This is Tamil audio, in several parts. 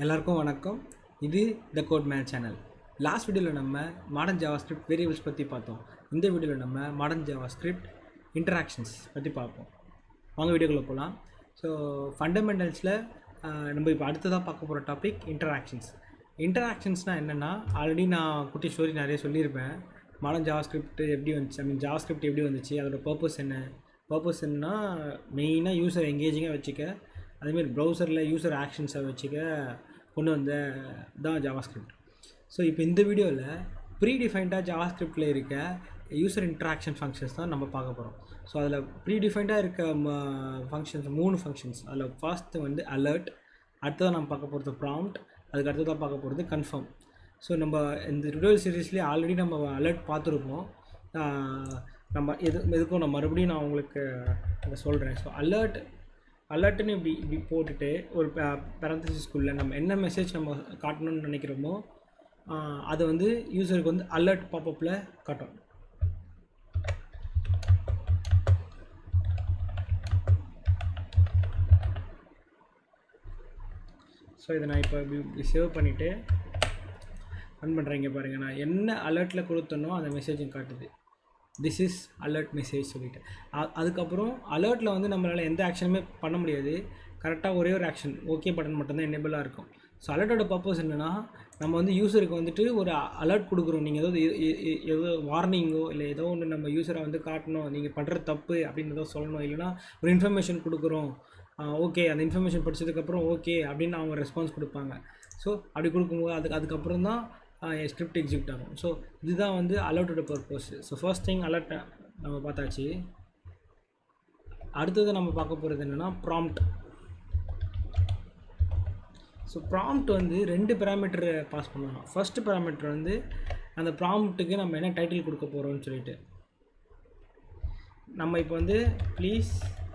எல்லாருக்கும் வணக்கம் இது the code Man channel last வீடியோவில் நம்ம மாடர்ன் ஜாவா ஸ்கிரிப்ட் வேரியபிள்ஸ் பற்றி பார்த்தோம் இந்த வீடியோவில் நம்ம மாடர்ன் ஜாவா ஸ்கிரிப்ட் இன்டராக்ஷன்ஸ் பற்றி பார்ப்போம் வாங்க வீடியோக்குள்ளே போகலாம் ஸோ ஃபண்டமெண்டல்ஸில் நம்ம இப்போ அடுத்ததாக பார்க்க போகிற டாபிக் இன்டராக்ஷன்ஸ் இன்டராக்ஷன்ஸ்னால் என்னென்னா ஆல்ரெடி நான் குட்டி ஸ்டோரி நிறைய சொல்லியிருப்பேன் மாடர்ன் ஜாவா ஸ்கிரிப்ட் எப்படி வந்துச்சு ஐ மீன் ஜாவா ஸ்கிரிப்ட் எப்படி வந்துச்சு அதோட பர்பஸ் என்ன பர்பஸ் என்னன்னா மெயினாக யூசர் எங்கேஜிங்காக வச்சுக்க அதேமாதிரி ப்ரௌசரில் யூசர் ஆக்ஷன்ஸை வச்சுக்க கொண்டு வந்த தான் ஜாவா ஸ்கிரிப்ட் ஸோ இப்போ இந்த வீடியோவில் ப்ரீ டிஃபைன்டாக ஜாவா ஸ்கிரிப்டில் இருக்க யூசர் இன்ட்ராக்ஷன் ஃபங்க்ஷன்ஸ் தான் நம்ம பார்க்க போகிறோம் ஸோ அதில் ப்ரீ டிஃபைன்டாக இருக்க ஃபங்க்ஷன்ஸ் மூணு ஃபங்க்ஷன்ஸ் அதில் ஃபர்ஸ்ட்டு வந்து அலர்ட் அடுத்ததாக நம்ம பார்க்க போகிறது ப்ராம்ப்ட் அதுக்கு அடுத்ததாக பார்க்க போகிறது கன்ஃபார்ம் ஸோ நம்ம இந்த டுடோரியல் சீரீஸ்லேயே ஆல்ரெடி நம்ம அலர்ட் பார்த்துருப்போம் ஆஹ் நம்ம எது எதுக்கும் நான் மறுபடியும் நான் உங்களுக்கு அதை சொல்கிறேன் ஸோ அலர்ட் அலர்ட்டுன்னு இப்படி இப்படி போட்டுட்டு ஒரு பேரந்தசிஸ்குள்ளே நம்ம என்ன மெசேஜ் நம்ம காட்டணும்னு நினைக்கிறோமோ ஆஹ் அதை வந்து யூசருக்கு வந்து அலர்ட் பாப்பப்பில் காட்டும் ஸோ இதை நான் இப்போ இப்படி இப்படி சேவ் பண்ணிவிட்டு ரன் பண்ணுறேங்க பாருங்கள் நான் என்ன அலர்ட்டில் கொடுத்தனோ அந்த மெசேஜும் காட்டுது திஸ் இஸ் அலர்ட் மெசேஜ் சொல்லிட்டு அ- அதுக்கப்புறம் அலர்ட்டில் வந்து நம்மளால் எந்த ஆக்ஷனுமே பண்ண முடியாது கரெக்டாக ஒரே ஒரு ஆக்ஷன் ஓகே பட்டன் மட்டும்தான் எனேபிளாக இருக்கும் ஸோ அலர்ட்டோட பர்பஸ் என்னென்னா நம்ம வந்து யூசருக்கு வந்துட்டு ஒரு அலர்ட் கொடுக்குறோம் நீங்கள் ஏதாவது எ- எ- எ- ஏதோ வார்னிங்கோ இல்லை ஏதோ ஒன்று நம்ம யூஸரை வந்து காட்டணும் நீங்கள் பண்ணுற தப்பு அப்படின்னு ஏதோ சொல்லணும் இல்லைன்னா ஒரு இன்ஃபர்மேஷன் கொடுக்குறோம் ஓகே அந்த இன்ஃபர்மேஷன் படிச்சதுக்கப்புறம் ஓகே அப்படின்னு அவங்க ரெஸ்பான்ஸ் கொடுப்பாங்க ஸோ அப்படி கொடுக்கும்போது அதுக்கு அதுக்கப்புறம் தான் ஸ்கிரிப்ட் எக்ஸிக்யூட் ஆகும் ஸோ இதுதான் வந்து அலர்ட்டோட purpose so first thing alert நம்ம பார்த்தாச்சு அடுத்தது நம்ம பார்க்க போகிறது என்னென்னா ப்ராம்ப்ட் ஸோ ப்ராம்ப்ட் வந்து ரெண்டு பேராமீட்டர் பாஸ் பண்ணலாம் ஃபர்ஸ்ட் பேராமீட்டர் வந்து அந்த ப்ராம்ப்ட்டுக்கு நம்ம என்ன டைட்டில் கொடுக்க போகிறோம்னு சொல்லிட்டு நம்ம இப்போ வந்து please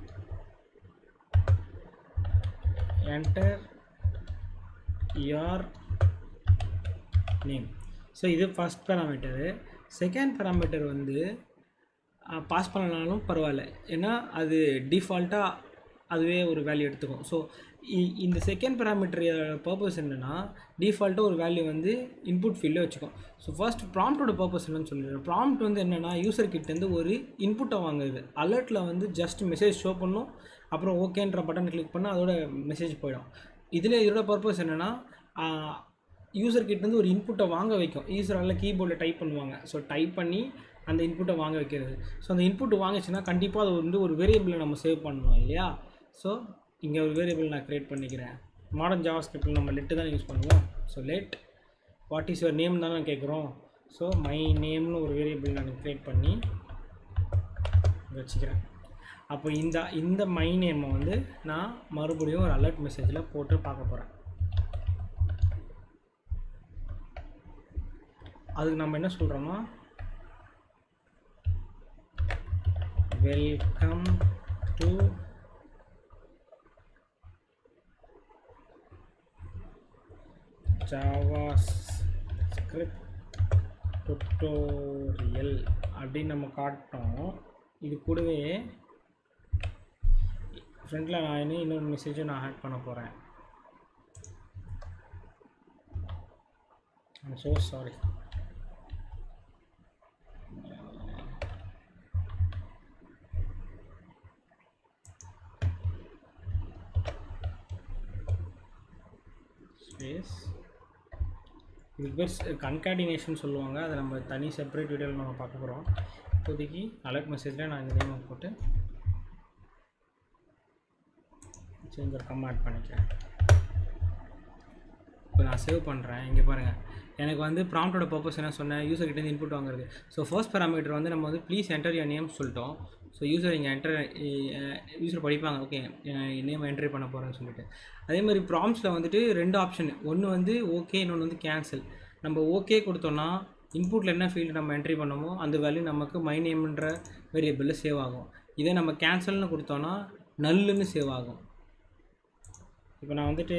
enter your name so இது ஃபஸ்ட் பேராமீட்டரு செகண்ட் பேராமீட்டர் வந்து பாஸ் பண்ணனாலும் பரவாயில்ல ஏன்னா அது டிஃபால்ட்டாக அதுவே ஒரு வேல்யூ எடுத்துக்கும் ஸோ இந்த செகண்ட் பேராமீட்டர் பர்பஸ் என்னென்னா டிஃபால்ட்டாக ஒரு வேல்யூ வந்து இன்புட் ஃபீல்டில் வச்சுக்கும் ஸோ ஃபர்ஸ்ட் ப்ராம்ப்டோட பர்பஸ் என்னன்னு சொல்லிடுறேன் ப்ராம்ப்ட் வந்து என்னென்னா யூசர் கிட்டேருந்து ஒரு இன்புட்டை வாங்குது அலர்ட்டில் வந்து ஜஸ்ட் மெசேஜ் ஷோ பண்ணும் அப்புறம் ஓகேன்ற பட்டன் கிளிக் பண்ணால் அதோட மெசேஜ் போயிடும் இதில் இதோட பர்பஸ் என்னென்னா யூசர் கிட்டேருந்து ஒரு இன்புட்டை வாங்க வைக்கும் யூசரால் கீபோர்டில் டைப் பண்ணுவாங்க ஸோ டைப் பண்ணி அந்த இன்புட்டை வாங்க வைக்கிறது ஸோ அந்த இன்புட் வாங்கிச்சுன்னா கண்டிப்பாக அது வந்து ஒரு வேரியபிளை நம்ம சேவ் பண்ணணும் இல்லையா ஸோ இங்கே ஒரு வேரியபிள் நான் க்ரியேட் பண்ணிக்கிறேன் மாடர்ன் ஜாவா ஸ்கிரிப்டில் நம்ம லெட்டு தான் யூஸ் பண்ணுவோம் so let what is your name தானே கேட்குறோம் ஸோ மை நேம்னு ஒரு வேரியபிள் நான் க்ரியேட் பண்ணி வச்சுக்கிறேன் அப்போ இந்த இந்த மை நேமை வந்து நான் மறுபடியும் ஒரு அலர்ட் மெசேஜில் போட்டு பார்க்க போகிறேன் அதுக்கு நம்ம என்ன சொல்கிறோம்னா welcome to JavaScript tutorial அப்படின்னு நம்ம காட்டோம் இது கூடவே ஃப்ரண்டில் நான் இன்னும் இன்னொரு மெசேஜும் நான் ஆட் பண்ண போகிறேன் ஐம் ஸோ சாரி ஸ்பேஸ் இது பேர் கன்கார்டினேஷன் சொல்லுவாங்க அதை நம்ம தனி செப்பரேட் வீடியோவில் நம்ம பார்க்க போகிறோம் இப்போதைக்கு அலர்ட் மெசேஜில் நான் இந்த நேம் போட்டு சேஞ்சர் கம் ஆட் பண்ணிக்கிறேன் இப்போ நான் சேவ் பண்ணுறேன் இங்கே பாருங்கள் எனக்கு வந்து ப்ராம்ப்டோட பர்பஸ் என்ன சொன்னேன் யூசர் கிட்டேருந்து இன்புட் வாங்குறது ஸோ ஃபர்ஸ்ட் பேராமீட்டர் வந்து நம்ம வந்து ப்ளீஸ் என்டர் யர் நேம் சொல்லிட்டோம் ஸோ யூசர் இங்கே என்டர் யூசர் படிப்பாங்க ஓகே நேம் என்ட்ரி பண்ண போகிறேன்னு சொல்லிட்டு அதே மாதிரி ப்ராம்ப்ஸில் வந்துட்டு ரெண்டு ஆப்ஷன் ஒன்று வந்து ஓகே இன்னொன்று வந்து கேன்சல் நம்ம ஓகே கொடுத்தோன்னா இன்புட்டில் என்ன ஃபீல்டு நம்ம என்ட்ரி பண்ணோமோ அந்த வேல்யூ நமக்கு மை நேம்ன்ற வேரியபிளில் சேவ் ஆகும் இதே நம்ம கேன்சல்னு கொடுத்தோன்னா நல்லுன்னு சேவ் ஆகும் இப்போ நான் வந்துட்டு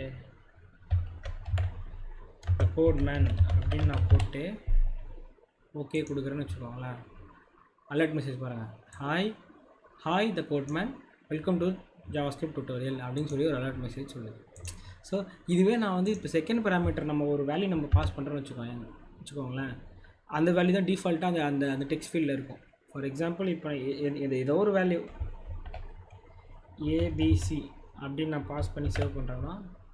கோட் மேன் அப்படின்னு நான் போட்டு ஓகே கொடுக்குறேன்னு வச்சுக்கோங்களேன் அலர்ட் மெசேஜ் பாருங்கள் hi hi the code man welcome to JavaScript tutorial அப்படின்னு சொல்லி ஒரு அலர்ட் மெசேஜ் சொல்லுது ஸோ இதுவே நான் வந்து இப்போ செகண்ட் பேராமீட்டர் நம்ம ஒரு வேல்யூ நம்ம பாஸ் பண்ணுறோன்னு வச்சுக்கோங்க வச்சுக்கோங்களேன் அந்த வேல்யூ தான் டிஃபால்ட்டாக அந்த அந்த அந்த டெக்ஸ்ட் ஃபீல்டில் இருக்கும் ஃபார் எக்ஸாம்பிள் இப்போ இது ஏதோ ஒரு வேல்யூ ஏபிசி அப்படின்னு நான் பாஸ் பண்ணி சேவ் பண்ணுறேன்னா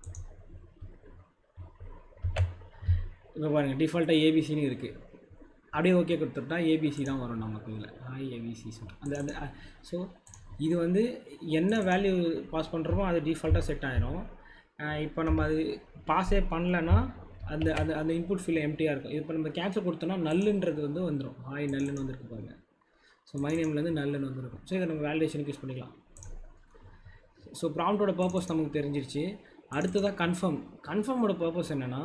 இப்போ பாருங்கள் டிஃபால்ட்டாக ஏபிசின்னு இருக்குது அப்படியே ஓகே கொடுத்துட்டா ஏபிசி தான் வரும் நமக்கு இதில் ஹாய் ஏபிசி அந்த அந்த ஸோ இது வந்து என்ன வேல்யூ பாஸ் பண்ணுறோமோ அது டிஃபால்ட்டாக செட் ஆயிரும் இப்போ நம்ம அது பாஸே பண்ணலன்னா அந்த அந்த அந்த இன்புட் ஃபீல் எம்டியாக இருக்கும் இப்போ நம்ம கேன்சல் கொடுத்தோன்னா நல்லுன்றது வந்து வந்துடும் ஹாய் நல்லுன்னு வந்துருக்கு பாருங்க ஸோ மை நேம்லேருந்து நல்லுன்னு வந்துருக்கும் ஸோ இதை நம்ம வேலிடேஷனுக்கு யூஸ் பண்ணிக்கலாம் ஸோ ப்ராம்ப்டோட பர்பஸ் நமக்கு தெரிஞ்சிருச்சு அடுத்ததாக கன்ஃபார்ம் கன்ஃபார்மோட பர்பஸ் என்னென்னா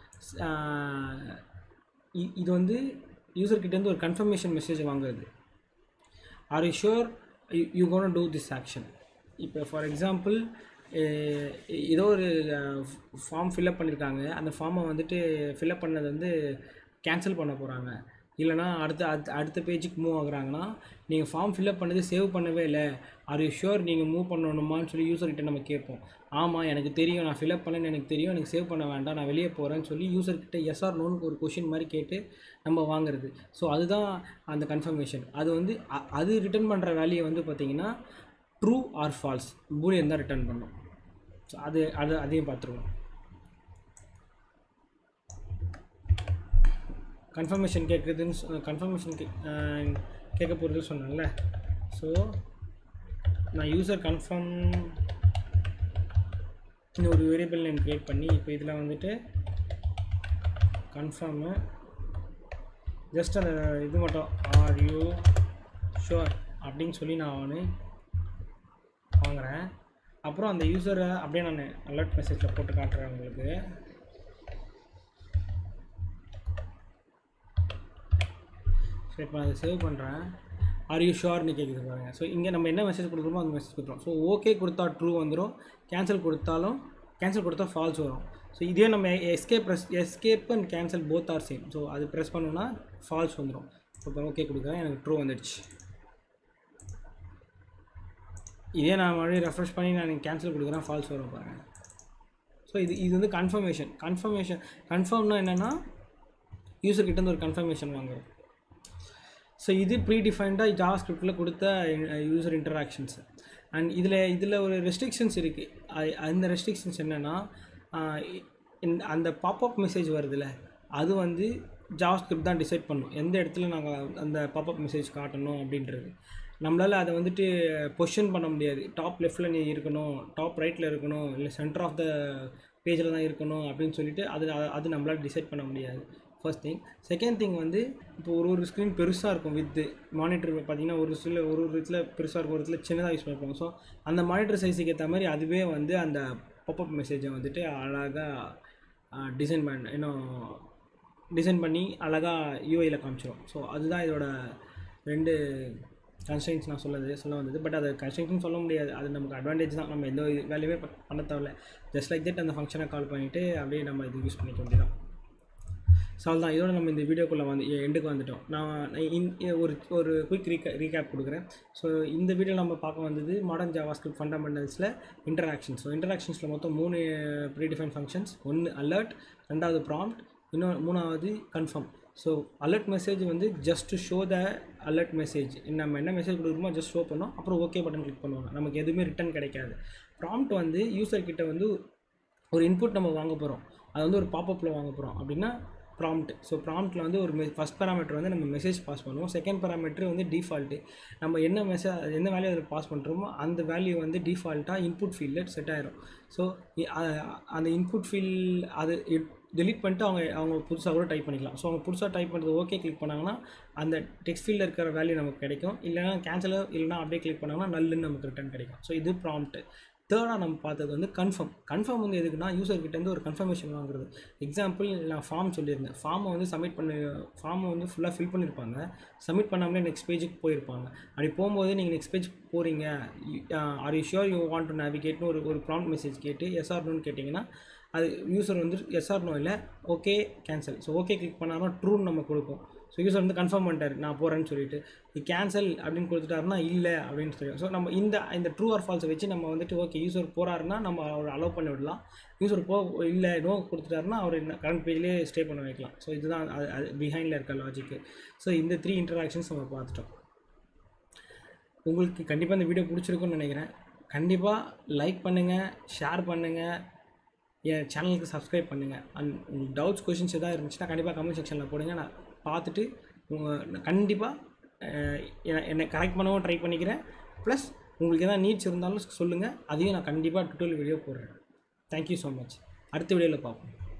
இது வந்து யூசர்கிட்டேருந்து ஒரு கன்ஃபர்மேஷன் மெசேஜ் வாங்குறது are you sure you gonna do this action இப்போ ஃபார் எக்ஸாம்பிள் ஏதோ ஒரு ஃபார்ம் ஃபில்அப் பண்ணியிருக்காங்க அந்த ஃபார்மை வந்துட்டு ஃபில்அப் பண்ணது வந்து கேன்சல் பண்ண போகிறாங்க இல்லைனா அடுத்த அடுத்த அடுத்த பேஜுக்கு மூவ் ஆகுறாங்கன்னா நீங்கள் ஃபார்ம் ஃபில்அப் பண்ணது சேவ் பண்ணவே இல்லை ஆர் யூ ஷுர் நீங்கள் மூவ் பண்ணணுமான்னு சொல்லி யூசர்கிட்ட நம்ம கேட்போம் ஆமாம் எனக்கு தெரியும் நான் ஃபில்அப் பண்ணேன்னு எனக்கு தெரியும் எனக்கு சேவ் பண்ண வேண்டாம் நான் வெளியே போகிறேன்னு சொல்லி யூசர்கிட்ட எஸ்ஆர் நோன்னு ஒரு கொஷின் மாதிரி கேட்டு நம்ம வாங்குறது ஸோ அதுதான் அந்த கன்ஃபர்மேஷன் அது வந்து அது ரிட்டர்ன் பண்ணுற வேல்யூ வந்து பார்த்திங்கன்னா ட்ரூ ஆர் ஃபால்ஸ் பூலியன் தான் ரிட்டர்ன் பண்ணும் ஸோ அது அது அதையும் பார்த்துருவோம் கன்ஃபர்மேஷன் கேட்குறதுன்னு கன்ஃபர்மேஷன் கே கேட்க போகிறது சொன்னேன்ல ஸோ நான் யூசர் கன்ஃபார்ம் ஒரு வேரியபிள் நேம் க்ரியேட் பண்ணி இப்போ இதில் வந்துட்டு கன்ஃபார்மு ஜஸ்ட் அந்த இது மட்டும் ஆர் யூ ஷுவர் அப்படின்னு சொல்லி நான் அவனு வாங்குகிறேன் அப்புறம் அந்த யூசரை அப்படியே நான் அலர்ட் மெசேஜில் போட்டு காட்டுறேன் உங்களுக்கு ஸோ இப்போ நான் அதை சேவ் பண்ணுறேன் ஆர் யூ ஷுவர்னு கேட்குது பாருங்கள் ஸோ இங்கே நம்ம என்ன மெசேஜ் கொடுக்குறோமோ அந்த மெசேஜ் கொடுத்துரும் ஸோ ஓகே கொடுத்தா ட்ரூ வந்துடும் கேன்சல் கொடுத்தாலும் கேன்சல் கொடுத்தா ஃபால்ஸ் வரும் ஸோ இதே நம்ம escape press escape and cancel both are same so அது ப்ரெஸ் பண்ணோன்னா ஃபால்ஸ் வந்துடும் இப்போ ஓகே கொடுக்குறேன் எனக்கு ட்ரூ வந்துடுச்சு இதே நான் மறுபடியும் ரெஃப்ரெஷ் பண்ணி நான் கேன்சல் கொடுக்குறேன் ஃபால்ஸ் வரும் பாருங்கள் ஸோ இது இது வந்து கன்ஃபர்மேஷன் கன்ஃபர்மேஷன் கன்ஃபார்ம்னா என்னென்னா யூசர்கிட்டேருந்து ஒரு கன்ஃபர்மேஷன் வாங்குறோம் ஸோ இது ப்ரீ டிஃபைன்டாக ஜாவா ஸ்கிரிப்டில் கொடுத்த யூசர் இன்டராக்ஷன்ஸ் அண்ட் இதில் இதில் ஒரு ரெஸ்ட்ரிக்ஷன்ஸ் இருக்குது அந்த ரெஸ்ட்ரிக்ஷன்ஸ் என்னென்னா அந்த பாப்அப் மெசேஜ் வருதுல்ல அது வந்து ஜாவா ஸ்கிரிப்ட் தான் டிசைட் பண்ணும் எந்த இடத்துல நாங்கள் அந்த பாப்அப் மெசேஜ் காட்டணும் அப்படின்றது நம்மளால் அதை வந்துட்டு பொசிஷன் பண்ண முடியாது டாப் லெஃப்டில் நீ இருக்கணும் டாப் ரைட்டில் இருக்கணும் இல்லை சென்டர் ஆஃப் த பேஜில் தான் இருக்கணும் அப்படின்னு சொல்லிட்டு அது அது நம்மளால் டிசைட் பண்ண முடியாது ஃபர்ஸ்ட் திங் செகண்ட் திங் வந்து இப்போ ஒரு ஒரு ஸ்க்ரீன் பெருசாக இருக்கும் வித்து மானிட்டர் பார்த்தீங்கன்னா ஒரு சில ஒரு ஒரு இதில் பெருசாக இருக்கும் ஒரு இதில் சின்னதாக யூஸ் பண்ணிருப்பாங்க ஸோ அந்த மானிட்டர் சைஸுக்கு ஏற்ற மாதிரி அதுவே வந்து அந்த பாப்அப் மெசேஜை வந்துட்டு அழகாக டிசைன் பண்ண இன்னும் டிசைன் பண்ணி அழகாக யூஐயில் காமிச்சிடும் ஸோ அதுதான் இதோட ரெண்டு கன்ஸ்ட்ரெயின்ஸ் நான் சொல்லது சொல்ல வந்தது பட் அது கன்ஸ்ட்ரெயின்ஸ்னு சொல்ல முடியாது அது நமக்கு அட்வான்டேஜ் தான் நம்ம எந்த வேலையுமே பண்ண தேவையில்ல ஜஸ்ட் லைக் தட் அந்த ஃபங்க்ஷனை கால் பண்ணிவிட்டு அப்படியே நம்ம இது யூஸ் பண்ணிக்க வேண்டியதான் ஸோ அதுதான் இதோட நம்ம இந்த வீடியோக்குள்ளே வந்து எண்டுக்கு வந்துட்டோம் நான் ஒரு ஒரு குயிக் ரீகே ரீகேப் கொடுக்குறேன் ஸோ இந்த வீடியோ நம்ம பார்க்க வந்தது மாடர்ன் ஜாவா ஸ்கிரிப்ட் ஃபண்டமெண்டல்ஸில் இன்டராக்ஷன்ஸ் ஸோ இன்டராக்ஷன்ஸில் மொத்தம் மூணு ப்ரீடிஃபைன் ஃபங்க்ஷன்ஸ் ஒன்று அலர்ட் ரெண்டாவது ப்ராம்ப்ட் இன்னொரு மூணாவது கன்ஃபார்ம் ஸோ அலர்ட் மெசேஜ் வந்து just to show the alert message நம்ம என்ன மெசேஜ் கொடுக்குறோமோ ஜஸ்ட் ஷோ பண்ணோம் அப்புறம் ஓகே பட்டன் கிளிக் பண்ணுவாங்க நமக்கு எதுவுமே ரிட்டன் கிடைக்காது ப்ராம்ப்ட் வந்து யூசர் கிட்ட வந்து ஒரு இன்புட் நம்ம வாங்க போகிறோம் அது வந்து ஒரு பாப்பப்பில் வாங்க போகிறோம் அப்படின்னா ப்ராம்ப்ட் ஸோ ப்ராம்ப்ட்டில் வந்து ஒரு மெ ஃபஸ்ட் பேராமீட்டர் வந்து நம்ம மெசேஜ் பாஸ் பண்ணுவோம் செகண்ட் பேராமீட்டர் வந்து டிஃபால்ட்டு நம்ம என்ன மெசேஜ் எந்த வேல்யூ அதில் பாஸ் பண்ணுறோமோ அந்த வேல்யூ வந்து டிஃபால்ட்டாக இன்புட் ஃபீல்டில் செட் ஆயிரும் ஸோ அந்த இன்புட் ஃபீல் அது டெலிட் பண்ணிட்டு அவங்க அவங்க புதுசாக கூட டைப் பண்ணிக்கலாம் ஸோ அவங்க புதுசாக டைப் பண்ணுறது ஓகே கிளிக் பண்ணாங்கன்னா அந்த டெக்ஸ்ட் ஃபீல்டில் இருக்கிற வேல்யூ நமக்கு கிடைக்கும் இல்லைனா கேன்சல் இல்லைனா அப்படியே கிளிக் பண்ணாங்கன்னா நல்லுன்னு நமக்கு ரிட்டன் கிடைக்கும் ஸோ இது ப்ராம்ப்ட் தேர்டாக நம்ம பார்த்தது வந்து கன்ஃபார்ம் கன்ஃபார்ம் வந்து எதுக்குன்னா யூசர்கிட்டேருந்து ஒரு கன்ஃபர்மேஷன் வாங்குறது எக்ஸாம்பிள் நான் ஃபார்ம் சொல்லியிருந்தேன் ஃபார்மை வந்து சப்மிட் பண்ணி ஃபார்மை வந்து ஃபுல்லாக ஃபில் பண்ணியிருப்பாங்க சப்மிட் பண்ணாமலே நெக்ஸ்ட் பேஜுக்கு போயிருப்பாங்க அப்படி போகும்போது நீங்கள் நெக்ஸ்ட் பேஜ் போகிறீங்க are you sure you want to நேவிகேட்னு ஒரு ஒரு ப்ராம்ப்ட் மெசேஜ் கேட்டு எஸ்ஆர் நோன்னு கேட்டிங்கன்னா அது யூசர் வந்து எஸ்ஆர் நோ இல்லை okay cancel so okay click பண்ணாமல் ட்ரூன்னு நம்ம கொடுப்போம் ஸோ யூசர் வந்து கன்ஃபார்ம் பண்ணிட்டாரு நான் போகிறேன்னு சொல்லிட்டு கேன்சல் அப்படின்னு கொடுத்துட்டாருன்னா இல்லை அப்படின்னு சொல்லி ஸோ நம்ம இந்த இந்த ட்ரூ ஆர் ஃபால்ஸை வச்சு நம்ம வந்துட்டு ஓகே யூசர் போகிறாருன்னா நம்ம அவர் அலோவ் பண்ணி விடலாம் யூசர் போ இல்லை நோ கொடுத்துட்டாருன்னா அவர் கரண்ட் பேஜ்லேயே ஸ்டே பண்ண வைக்கலாம் ஸோ இதுதான் அது அது பிஹைண்டில் இருக்க லாஜிக்கு ஸோ இந்த த்ரீ இன்டராக்ஷன்ஸ் நம்ம பார்த்துட்டோம் உங்களுக்கு கண்டிப்பாக இந்த வீடியோ பிடிச்சிருக்குன்னு நினைக்கிறேன் கண்டிப்பாக லைக் பண்ணுங்கள் ஷேர் பண்ணுங்கள் என் சேனலுக்கு சப்ஸ்கிரைப் பண்ணுங்கள் அண்ட் உங்களுக்கு டவுட்ஸ் கொஷின்ஸ் எதாவது இருந்துச்சுன்னா கண்டிப்பாக கமெண்ட் செக்ஷனில் போடுங்க நான் பார்த்துட்டு உங்கள் கண்டிப்பாக என்னை கரெக்ட் பண்ணவும் ட்ரை பண்ணிக்கிறேன் ப்ளஸ் உங்களுக்கு எதாவது நீட்ஸ் இருந்தாலும் சொல்லுங்கள் அதையும் நான் கண்டிப்பாக டுட்டோரியல் வீடியோ போடுறேன் தேங்க்யூ ஸோ மச் அடுத்த வீடியோவில் பார்ப்போம்